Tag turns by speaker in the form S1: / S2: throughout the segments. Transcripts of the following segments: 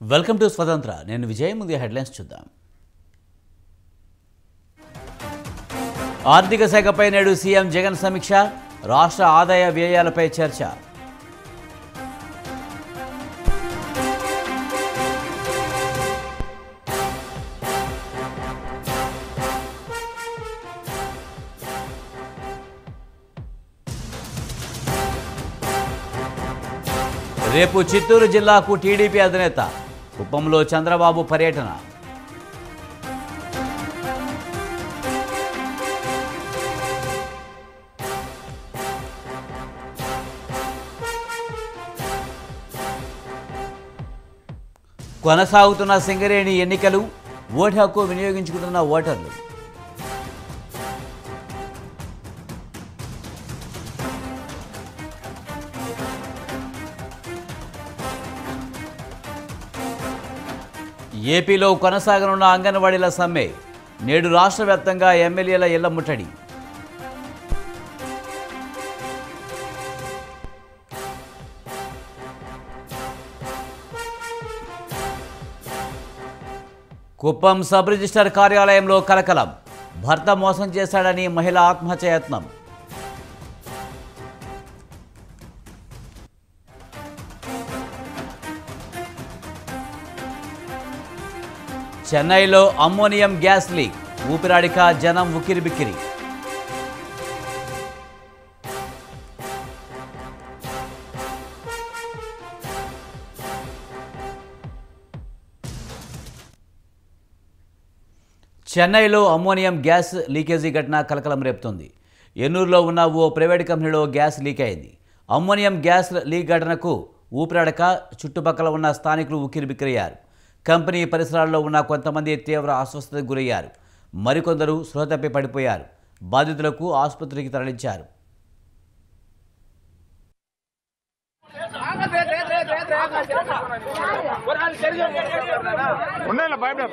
S1: welcome to స్వతంత్ర నేను విజయ్ ముందు హెడ్లైన్స్ చూద్దాం ఆర్థిక శాఖపై నేడు సీఎం జగన్ సమీక్ష రాష్ట్ర ఆదాయ వ్యయాలపై చర్చ రేపు చిత్తూరు జిల్లాకు టీడీపీ అధినేత కుప్పంలో చంద్రబాబు పర్యటన కొనసాగుతున్న సింగరేణి ఎన్నికలు ఓటు హక్కు వినియోగించుకుంటున్న ఓటర్లు ఏపీలో కొనసాగనున్న అంగన్వాడీల సమ్మె నేడు రాష్ట్ర వ్యాప్తంగా ఎమ్మెల్యేల ఇళ్ల ముట్టడి కుప్పం సబ్ రిజిస్టర్ కార్యాలయంలో కలకలం భర్త మోసం చేశాడని మహిళ ఆత్మహత్య యత్నం చెన్నైలో అమ్మోనియం గ్యాస్ లీక్ ఊపిరాడిక జనం ఉక్కిరిబిక్కిరి చెన్నైలో అమ్మోనియం గ్యాస్ లీకేజీ ఘటన కలకలం రేపుతోంది ఎన్నూరులో ఉన్న ఓ ప్రైవేట్ కంపెనీలో గ్యాస్ లీక్ అయింది అమ్మోనియం గ్యాస్ లీక్ ఘటనకు ఊపిరాడక చుట్టుపక్కల ఉన్న స్థానికులు ఉక్కిరిబిక్కిరయ్యారు కంపెనీ పరిసరాల్లో ఉన్న కొంతమంది తీవ్ర అస్వస్థతకు గురయ్యారు మరికొందరు స్పృహ తప్పి పడిపోయారు బాధితులకు ఆసుపత్రికి తరలించారు
S2: ఉన్నాయిలా భయపడ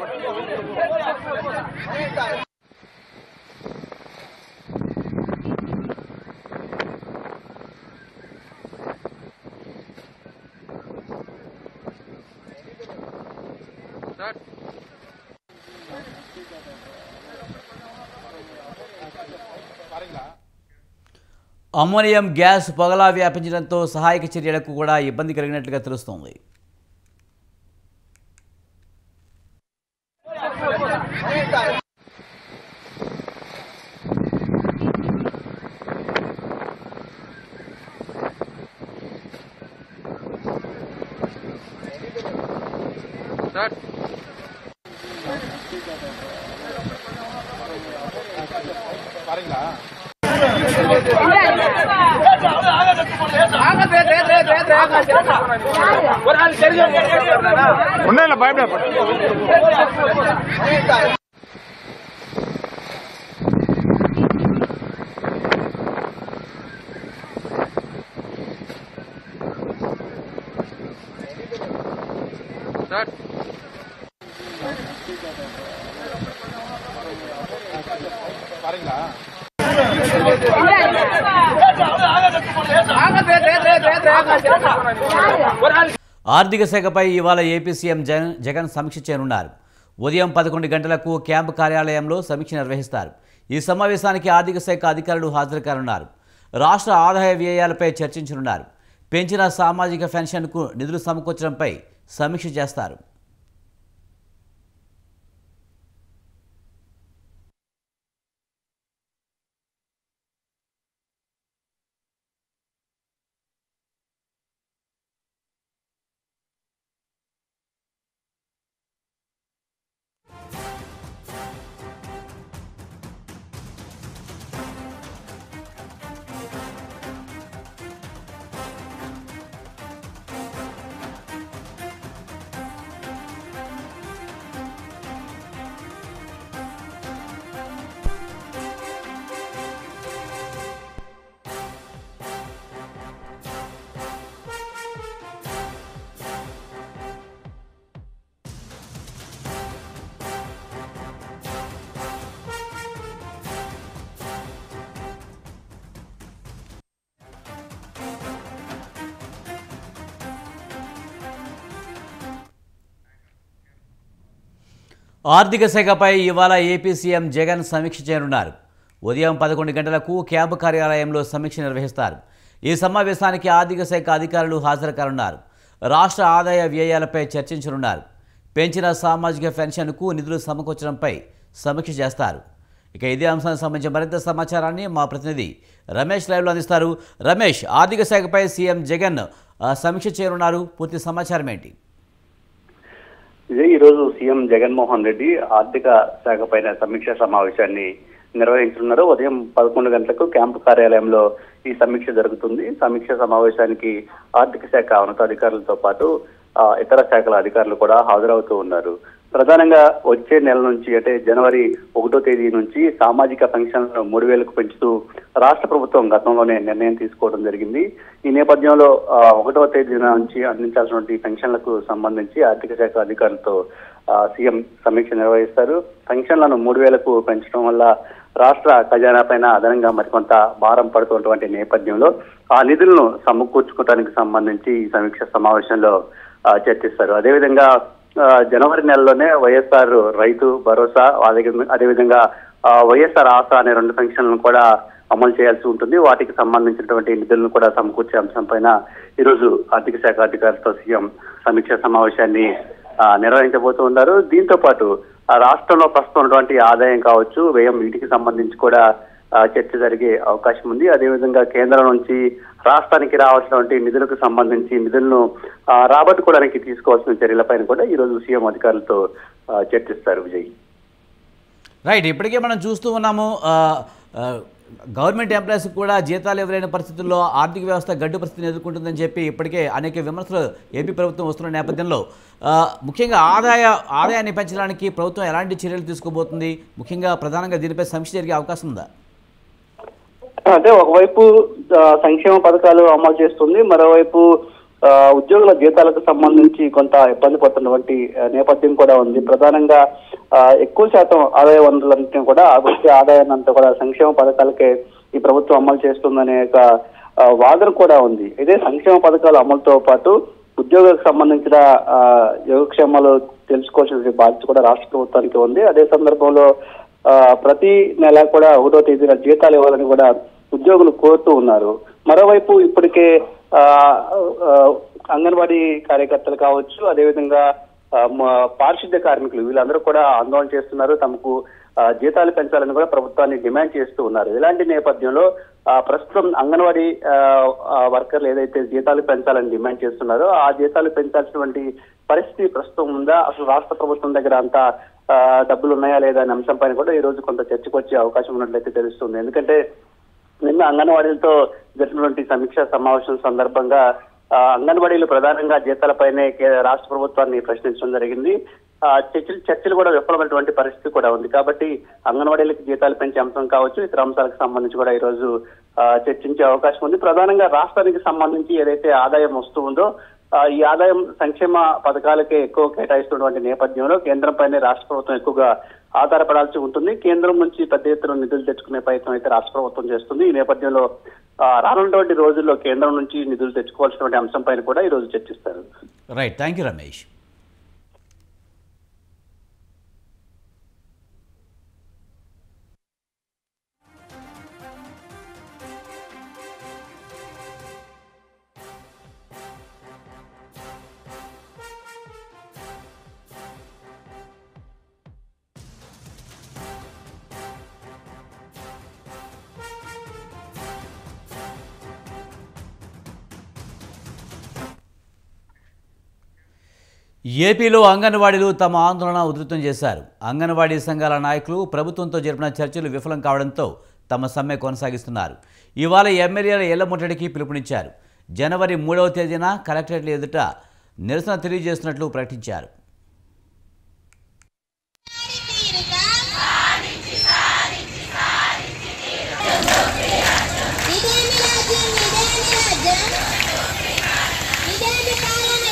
S1: అమ్మోనియం గ్యాస్ పొగలా వ్యాపించడంతో సహాయక చర్యలకు కూడా ఇబ్బంది కలిగినట్లుగా తెలుస్తోంది
S2: ఉన్నాయిలా భయపడ
S1: ఆర్థిక శాఖపై ఇవాళ ఏపీ సీఎం జగన్ జగన్ సమీక్ష చేయనున్నారు ఉదయం పదకొండు గంటలకు క్యాంపు కార్యాలయంలో సమీక్ష నిర్వహిస్తారు ఈ సమావేశానికి ఆర్థిక శాఖ అధికారులు హాజరు కానున్నారు రాష్ట్ర ఆదాయ వ్యయాలపై చర్చించనున్నారు పెంచిన సామాజిక పెన్షన్కు నిధులు సమకూర్చడంపై సమీక్ష చేస్తారు ఆర్థిక శాఖపై ఇవాళ ఏపీ సీఎం జగన్ సమీక్ష చేయనున్నారు ఉదయం పదకొండు గంటలకు క్యాంపు కార్యాలయంలో సమీక్ష నిర్వహిస్తారు ఈ సమావేశానికి ఆర్థిక శాఖ అధికారులు హాజరు కానున్నారు రాష్ట్ర ఆదాయ వ్యయాలపై చర్చించనున్నారు పెంచిన సామాజిక పెన్షన్కు నిధులు సమకూర్చడంపై సమీక్ష చేస్తారు ఇక ఇదే అంశానికి సంబంధించి మరింత సమాచారాన్ని మా ప్రతినిధి రమేష్ లైవ్లో అందిస్తారు రమేష్ ఆర్థిక శాఖపై సీఎం జగన్ ఆ, సమీక్ష చేయనున్నారు పూర్తి సమాచారం ఏంటి
S3: ఇదే ఈ రోజు సీఎం జగన్మోహన్ రెడ్డి ఆర్థిక శాఖ పైన సమీక్ష సమావేశాన్ని నిర్వహించనున్నారు ఉదయం పదకొండు గంటలకు క్యాంపు కార్యాలయంలో ఈ సమీక్ష జరుగుతుంది సమీక్ష సమావేశానికి ఆర్థిక శాఖ ఉన్నతాధికారులతో పాటు ఆ, ఇతర శాఖల అధికారులు కూడా హాజరవుతూ ఉన్నారు ప్రధానంగా వచ్చే నెల నుంచి అంటే జనవరి ఒకటో తేదీ నుంచి సామాజిక పెన్షన్లను మూడు వేలకు పెంచుతూ రాష్ట్ర ప్రభుత్వం గతంలోనే నిర్ణయం తీసుకోవడం జరిగింది ఈ నేపథ్యంలో ఆ, ఒకటో తేదీ నుంచి అందించాల్సినటువంటి పెన్షన్లకు సంబంధించి ఆర్థిక శాఖ అధికారులతో ఆ, సీఎం సమీక్ష నిర్వహిస్తారు పెన్షన్లను మూడు వేలకు పెంచడం వల్ల రాష్ట్ర ఖజానా పైన అదనంగా మరికొంత భారం పడుతున్నటువంటి నేపథ్యంలో ఆ నిధులను సమకూర్చుకోవడానికి సంబంధించి ఈ సమీక్ష సమావేశంలో ఆ, చర్చిస్తారు అదేవిధంగా ఆ, జనవరి నెలలోనే వైఎస్ఆర్ రైతు భరోసా అదే- అదేవిధంగా ఆ, వైఎస్ఆర్ ఆసా అనే రెండు పెన్షన్లను కూడా అమలు చేయాల్సి ఉంటుంది వాటికి సంబంధించినటువంటి నిధులను కూడా సమకూర్చే అంశం పైన ఈరోజు ఆర్థిక శాఖ అధికారులతో సీఎం సమీక్ష సమావేశాన్ని ఆ, నిర్వహించబోతూ ఉన్నారు దీంతో పాటు ఆ రాష్ట్రంలో ప్రస్తుతం ఉన్నటువంటి ఆదాయం కావచ్చు వ్యయం వీటికి సంబంధించి కూడా ఆ, చర్చ జరిగే అవకాశం ఉంది అదేవిధంగా కేంద్రం నుంచి రాష్ట్రానికి రావాల్సినటువంటి నిధులకు సంబంధించి నిధులను ఆ, రాబట్టుకోవడానికి తీసుకోవాల్సిన చర్యలపైన కూడా ఈ రోజు సీఎం అధికారులతో ఆ, చర్చిస్తారు విజయ్
S1: రైట్ ఇప్పటికే మనం చూస్తూ ఉన్నాము ఆ, ఆ, గవర్నమెంట్ ఎంప్లాయీస్ కూడా జీతాలు ఇవ్వలేని పరిస్థితుల్లో ఆర్థిక వ్యవస్థ గడ్డు పరిస్థితిని ఎదుర్కొంటుందని చెప్పి ఇప్పటికే అనేక విమర్శలు ఏపీ ప్రభుత్వం వస్తున్న నేపథ్యంలో ఆ, ముఖ్యంగా ఆదాయ ఆదాయాన్ని పెంచడానికి ప్రభుత్వం ఎలాంటి చర్యలు తీసుకోబోతుంది ముఖ్యంగా ప్రధానంగా దీనిపై సమీక్ష జరిగే అవకాశం ఉందా
S3: అంటే ఒకవైపు ఆ, సంక్షేమ పథకాలు అమలు చేస్తుంది మరోవైపు ఆ, ఉద్యోగుల జీతాలకు సంబంధించి కొంత ఇబ్బంది పడుతున్నటువంటి ఆ, నేపథ్యం కూడా ఉంది ప్రధానంగా ఆ, ఎక్కువ శాతం ఆదాయ వనరులన్నింటినీ కూడా వచ్చే ఆదాయాన్ని అంతా కూడా సంక్షేమ పథకాలకే ఈ ప్రభుత్వం అమలు చేస్తుందనే ఒక ఆ, వాదన కూడా ఉంది ఇదే సంక్షేమ పథకాల అమలుతో పాటు ఉద్యోగులకు సంబంధించిన ఆ, యోగక్షేమాలు తెలుసుకోవాల్సిన బాధ్యత కూడా రాష్ట్ర ప్రభుత్వానికి ఉంది అదే సందర్భంలో ఆ, ప్రతి నెల కూడా ఒకటో తేదీన జీతాలు ఇవ్వాలని కూడా ఉద్యోగులు కోరుతూ ఉన్నారు మరోవైపు ఇప్పటికే ఆ, ఆ, అంగన్వాడీ కార్యకర్తలు కావచ్చు అదేవిధంగా ఆ, మ- పారిశుద్ధ్య కార్మికులు వీళ్ళందరూ కూడా ఆందోళన చేస్తున్నారు తమకు ఆ, జీతాలు పెంచాలని కూడా ప్రభుత్వాన్ని డిమాండ్ చేస్తూ ఉన్నారు ఇలాంటి నేపథ్యంలో ఆ, ప్రస్తుతం అంగన్వాడీ ఆ, ఆ, వర్కర్లు ఏదైతే జీతాలు పెంచాలని డిమాండ్ చేస్తున్నారో ఆ జీతాలు పెంచాల్సినటువంటి పరిస్థితి ప్రస్తుతం ఉందా అసలు రాష్ట్ర ప్రభుత్వం దగ్గర అంత ఆ, డబ్బులు ఉన్నాయా లేదా అనే అంశం పైన కూడా ఈ రోజు కొంత చర్చకు వచ్చే అవకాశం ఉన్నట్లయితే తెలుస్తుంది ఎందుకంటే నిన్న అంగన్వాడీలతో జరిగినటువంటి సమీక్ష సమావేశం సందర్భంగా ఆ, అంగన్వాడీలు ప్రధానంగా జీతాలపైనే కే- రాష్ట్ర ప్రభుత్వాన్ని ప్రశ్నించడం జరిగింది ఆ, చర్చలు చర్చలు కూడా విఫలమైనటువంటి పరిస్థితి కూడా ఉంది కాబట్టి అంగన్వాడీలకు జీతాలు పెంచే అంశం కావచ్చు ఇతర అంశాలకు సంబంధించి కూడా ఈ రోజు ఆ, చర్చించే అవకాశం ఉంది ప్రధానంగా రాష్ట్రానికి సంబంధించి ఏదైతే ఆదాయం వస్తూ ఉందో ఆ, ఈ ఆదాయం సంక్షేమ పథకాలకే ఎక్కువ కేటాయిస్తున్నటువంటి నేపథ్యంలో కేంద్రం పైనే రాష్ట్ర ప్రభుత్వం ఎక్కువగా ఆధారపడాల్సి ఉంటుంది కేంద్రం నుంచి పెద్ద ఎత్తున నిధులు తెచ్చుకునే ప్రయత్నం అయితే రాష్ట్ర ప్రభుత్వం చేస్తుంది ఈ నేపథ్యంలో ఆ, రానున్నటువంటి రోజుల్లో కేంద్రం నుంచి నిధులు తెచ్చుకోవాల్సినటువంటి అంశం పైన కూడా ఈ రోజు చర్చిస్తారు
S1: రైట్ థ్యాంక్ యూ రమేష్ ఏపీలో అంగన్వాడీలు తమ ఆందోళన ఉధృతం చేశారు అంగన్వాడీ సంఘాల నాయకులు ప్రభుత్వంతో జరిపిన చర్చలు విఫలం కావడంతో తమ సమ్మె కొనసాగిస్తున్నారు ఇవాళ ఎమ్మెల్యేల ఇళ్ల ముట్టడికి పిలుపునిచ్చారు జనవరి మూడవ తేదీన కలెక్టరేట్ల ఎదుట నిరసన తెలియజేస్తున్నట్లు ప్రకటించారు
S4: ఇదేమి రాజ్యం ఇదేమి రాజ్యం ఇదేమి పాలన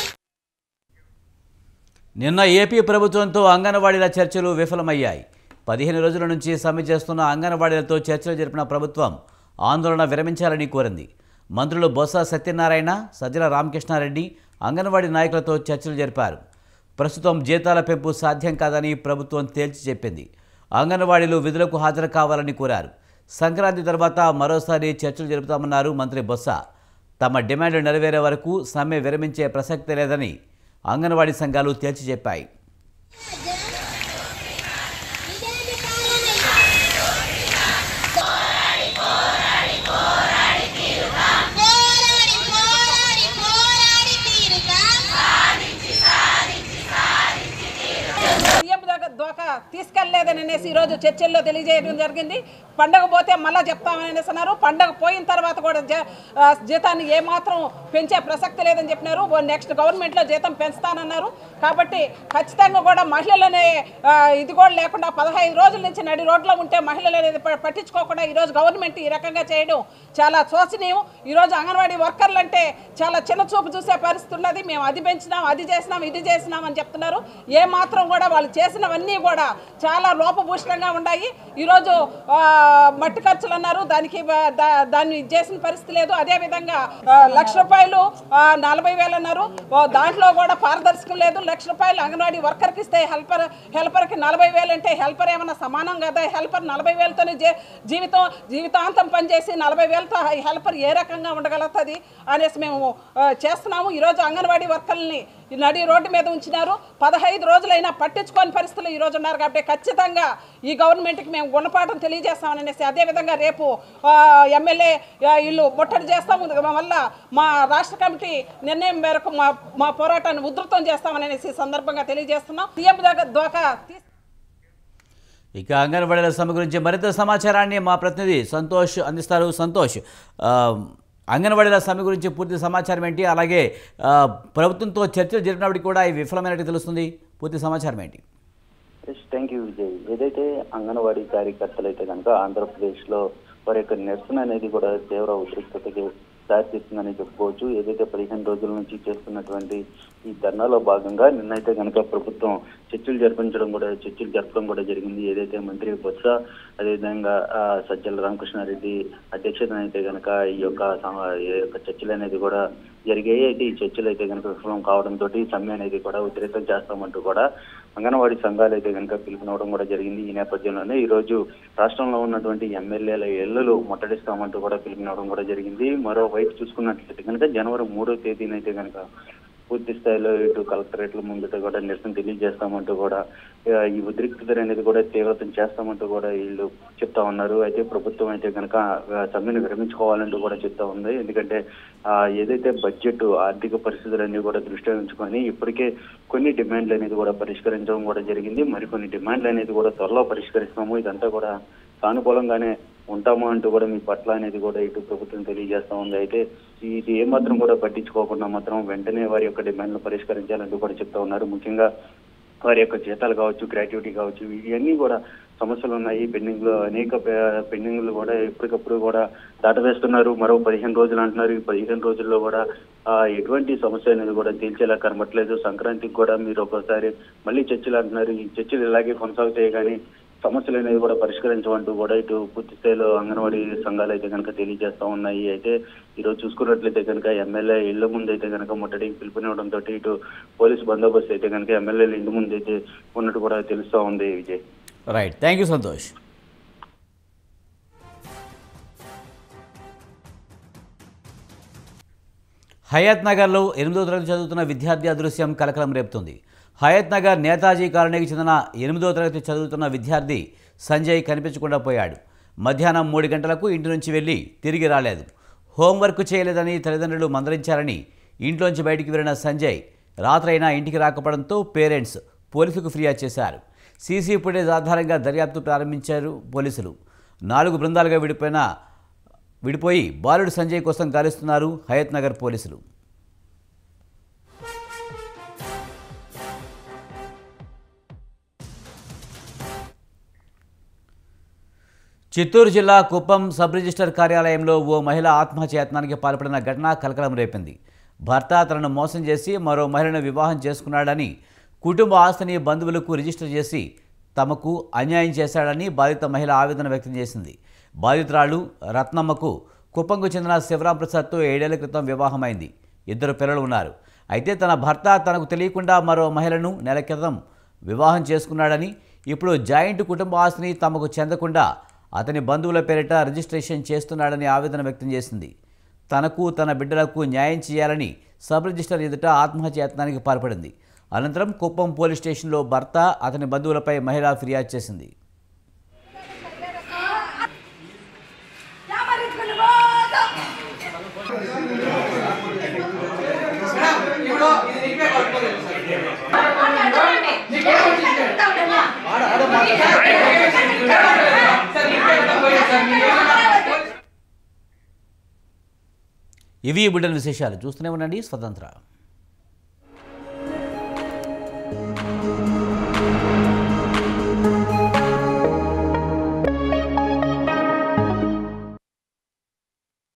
S1: నిన్న ఏపీ ప్రభుత్వంతో అంగన్వాడీల చర్చలు విఫలమయ్యాయి పదిహేను రోజుల నుంచి సమ్మె చేస్తున్న అంగన్వాడీలతో చర్చలు జరిపిన ప్రభుత్వం ఆందోళన విరమించాలని కోరింది మంత్రులు బొత్స సత్యనారాయణ సజ్జల రామకృష్ణారెడ్డి అంగన్వాడీ నాయకులతో చర్చలు జరిపారు ప్రస్తుతం జీతాల పెంపు సాధ్యం కాదని ప్రభుత్వం తేల్చి చెప్పింది అంగన్వాడీలు విధులకు హాజరు కావాలని కోరారు సంక్రాంతి తర్వాత మరోసారి చర్చలు జరుపుతామన్నారు మంత్రి బొత్స తమ డిమాండ్లు నెరవేరే వరకు సమ్మె విరమించే ప్రసక్తి లేదని అంగన్వాడీ సంఘాలు తేల్చి చెప్పాయి
S4: ఇదేంటి పాలన పోరాడి పోరాడి పోరాడి తీరుగా
S5: సీఎం దగ్గర దోక తీసుకెళ్లేదని అనేసి ఈరోజు చర్చల్లో తెలియజేయడం జరిగింది పండగ పోతే మళ్ళీ చెప్తామని అనేసి అన్నారు పండగ పోయిన తర్వాత కూడా జ- ఆ, జీతాన్ని ఏమాత్రం పెంచే ప్రసక్తి లేదని చెప్పినారు ఓ నెక్స్ట్ గవర్నమెంట్లో జీతం పెంచుతానన్నారు కాబట్టి ఖచ్చితంగా కూడా మహిళలనే ఆ, ఇది కూడా లేకుండా పదహైదు రోజుల నుంచి నడి రోడ్లో ఉంటే మహిళలు అనేది ప- పట్టించుకోకుండా ఈరోజు గవర్నమెంట్ ఈ రకంగా చేయడం చాలా శోచనీయం ఈరోజు అంగన్వాడీ వర్కర్లు అంటే చాలా చిన్న చూపు చూసే పరిస్థితి ఉన్నది మేము అది పెంచినాం అది చేసినాం ఇది చేసినాం అని చెప్తున్నారు ఏ మాత్రం కూడా వాళ్ళు చేసినవన్నీ కూడా చాలా లోపభూషితంగా ఉన్నాయి ఈరోజు ఆ, మట్టి ఖర్చులు అన్నారు దానికి బ- దా- దాన్ని ఇది చేసిన పరిస్థితి లేదు అదేవిధంగా ఆ, లక్ష రూపాయలు ఆ, నలభై వేలు అన్నారు ఓ, దాంట్లో కూడా పారదర్శకం లేదు లక్ష రూపాయలు అంగన్వాడీ వర్కర్కి ఇస్తే హెల్పర్ హెల్పర్కి నలభై వేలు అంటే హెల్పర్ ఏమన్నా సమానం కదా హెల్పర్ నలభై వేలతోనే జీ- జీవితం జీవితాంతం పనిచేసి నలభై వేలతో ఈ హెల్పర్ ఏ రకంగా ఉండగలుగుతుంది అనేసి మేము ఆ, చేస్తున్నాము ఈరోజు అంగన్వాడీ వర్కర్లని ఈ నడి రోడ్డు మీద ఉంచినారు పదహైదు రోజులైనా పట్టించుకోని పరిస్థితులు ఈ రోజు ఉన్నారు కాబట్టి ఖచ్చితంగా ఈ గవర్నమెంట్కి మేము గుణపాఠం తెలియజేస్తామని అనేసి అదేవిధంగా రేపు ఆ, ఎమ్మెల్యే ఆ, ఇల్లు ముట్టడి చేస్తాము వల్ల మా రాష్ట్ర కమిటీ నిర్ణయం మేరకు మా మా పోరాటాన్ని ఉధృతం చేస్తామని అనేసి ఈ సందర్భంగా తెలియజేస్తున్నాం సీఎం దగ్గర దోకా తీసు
S1: ఇక అంగన్వాడీల సమ్మె గురించి మరింత సమాచారాన్ని మా ప్రతినిధి సంతోష్ అందిస్తారు సంతోష్ ఆ, అంగన్వాడీల సమ్మె గురించి పూర్తి సమాచారం ఏంటి అలాగే ఆ, ప్రభుత్వంతో చర్చలు జరిపినప్పటికీ కూడా ఇది విఫలమైనట్టు తెలుస్తుంది పూర్తి సమాచారం ఏంటి
S6: ఎస్ థ్యాంక్ యూ విజయ్ ఏదైతే అంగన్వాడీ కార్యకర్తలు అయితే కనుక ఆంధ్రప్రదేశ్ లో వారి యొక్క నిరసన అనేది కూడా తీవ్ర ఉద్రిక్తతకి దారితీస్తుందని చెప్పుకోవచ్చు ఏదైతే పదిహేను రోజుల నుంచి చేస్తున్నటువంటి ఈ ధర్నాలో భాగంగా నిన్నైతే కనుక ప్రభుత్వం చర్చలు జరిపించడం కూడా చర్చలు జరపడం కూడా జరిగింది ఏదైతే మంత్రి బొత్స అదేవిధంగా ఆ, సజ్జల రామకృష్ణారెడ్డి అధ్యక్షతన అయితే కనుక ఈ యొక్క సమ- ఈ యొక్క చర్చలు అనేది కూడా జరిగాయి అయితే ఈ చర్చలు అయితే కనుక విఫలం కావడంతో సమ్మె అనేది కూడా ఉద్రిక్తం చేస్తామంటూ కూడా అంగన్వాడీ సంఘాలు అయితే కనుక పిలుపునివ్వడం కూడా జరిగింది ఈ నేపథ్యంలోనే ఈ రోజు రాష్ట్రంలో ఉన్నటువంటి ఎమ్మెల్యేల ఇళ్లలో ముట్టడిస్తామంటూ కూడా పిలుపునివ్వడం కూడా జరిగింది మరోవైపు చూసుకున్నట్లయితే కనుక జనవరి మూడో తేదీనైతే కనుక పూర్తి స్థాయిలో ఇటు కలెక్టరేట్ల ముందుట కూడా నిరసన తెలియజేస్తామంటూ కూడా ఆ, ఈ ఉద్రిక్తత అనేది కూడా తీవ్రతం చేస్తామంటూ కూడా వీళ్ళు చెప్తా ఉన్నారు అయితే ప్రభుత్వం అయితే కనుక ఆ, సమ్మెను విరమించుకోవాలంటూ కూడా చెప్తా ఉంది ఎందుకంటే ఆ, ఏదైతే బడ్జెట్ ఆర్థిక పరిస్థితులన్నీ కూడా దృష్టిలో ఉంచుకొని ఇప్పటికే కొన్ని డిమాండ్లు అనేది కూడా పరిష్కరించడం కూడా జరిగింది మరికొన్ని డిమాండ్లు అనేది కూడా త్వరలో పరిష్కరిస్తాము ఇదంతా కూడా సానుకూలంగానే ఉంటాము అంటూ కూడా మీ పట్ల అనేది కూడా ఇటు ప్రభుత్వం తెలియజేస్తా ఉంది అయితే ఇది ఏమాత్రం కూడా పట్టించుకోకుండా మాత్రం వెంటనే వారి యొక్క డిమాండ్లు పరిష్కరించాలంటూ కూడా చెప్తా ఉన్నారు ముఖ్యంగా వారి యొక్క జీతాలు కావచ్చు గ్రాట్యుటీ కావచ్చు ఇవన్నీ కూడా సమస్యలు ఉన్నాయి పెండింగ్ లో అనేక పెండింగ్లు కూడా ఎప్పటికప్పుడు కూడా దాటవేస్తున్నారు మరో పదిహేను రోజులు అంటున్నారు ఈ పదిహేను రోజుల్లో కూడా ఆ, ఎటువంటి సమస్య అనేది కూడా తేల్చేలా కనబట్లేదు సంక్రాంతికి కూడా మీరు ఒకసారి మళ్ళీ చర్చలు అంటున్నారు ఈ చర్చలు ఇలాగే కొనసాగుతాయి కానీ సమస్యలు అనేది కూడా పరిష్కరించమంటూ కూడా ఇటు పూర్తి స్థాయిలో అంగన్వాడీ సంఘాలు అయితే కనుక తెలియజేస్తా ఉన్నాయి అయితే ఈరోజు చూసుకున్నట్లయితే కనుక ఎమ్మెల్యే ఇళ్ల ముందు అయితే కనుక ముట్టడికి పిలుపునివ్వడంతో ఇటు పోలీసు బందోబస్తు అయితే కనుక ఎమ్మెల్యేల ఇంటి ముందు అయితే ఉన్నట్టు కూడా తెలుస్తా ఉంది Vijay
S1: right thank you Santosh హయత్ నగర్లో ఎనిమిదో తరగతి చదువుతున్న విద్యార్థి అదృశ్యం కలకలం రేపుతుంది హయత్ నగర్ నేతాజీ కాలనీకి చెందిన ఎనిమిదో తరగతి చదువుతున్న విద్యార్థి సంజయ్ కనిపించకుండా పోయాడు మధ్యాహ్నం మూడు గంటలకు ఇంటి నుంచి వెళ్ళి తిరిగి రాలేదు హోంవర్క్ చేయలేదని తల్లిదండ్రులు మందలించారని ఇంట్లోంచి బయటికి వెళ్ళిన సంజయ్ రాత్రైనా ఇంటికి రాకపోవడంతో పేరెంట్స్ పోలీసులకు ఫిర్యాదు చేశారు సీసీ ఫుటేజ్ ఆధారంగా దర్యాప్తు ప్రారంభించారు పోలీసులు నాలుగు బృందాలుగా విడిపోయిన విడిపోయి బాలుడు సంజయ్ కోసం గాలిస్తున్నారు హయత్ నగర్ పోలీసులు చిత్తూరు జిల్లా కుప్పం సబ్ రిజిస్టర్ కార్యాలయంలో ఓ మహిళ ఆత్మహత్య యత్నానికి పాల్పడిన ఘటన కలకలం రేపింది భర్త తనను మోసం చేసి మరో మహిళను వివాహం చేసుకున్నాడని కుటుంబ ఆస్తిని బంధువులకు రిజిస్టర్ చేసి తమకు అన్యాయం చేశాడని బాధిత మహిళ ఆవేదన వ్యక్తం చేసింది బాధితురాలు రత్నమ్మకు కుప్పంకు చెందిన శివరాం ప్రసాద్తో ఏడేళ్ల క్రితం వివాహమైంది ఇద్దరు పిల్లలు ఉన్నారు అయితే తన భర్త తనకు తెలియకుండా మరో మహిళను నెల క్రితం వివాహం చేసుకున్నాడని ఇప్పుడు జాయింట్ కుటుంబ ఆస్తిని తమకు చెందకుండా అతని బంధువుల పేరిట రిజిస్ట్రేషన్ చేస్తున్నాడని ఆవేదన వ్యక్తం చేసింది తనకు తన బిడ్డలకు న్యాయం చేయాలని సబ్ రిజిస్టర్ ఎదుట ఆత్మహత్య యత్నానికి పాల్పడింది అనంతరం కుప్పం పోలీస్ స్టేషన్లో భర్త అతని బంధువులపై మహిళ ఫిర్యాదు చేసింది ఇవి ఈ బుడ్డల విశేషాలు చూస్తూనే ఉండండి స్వతంత్ర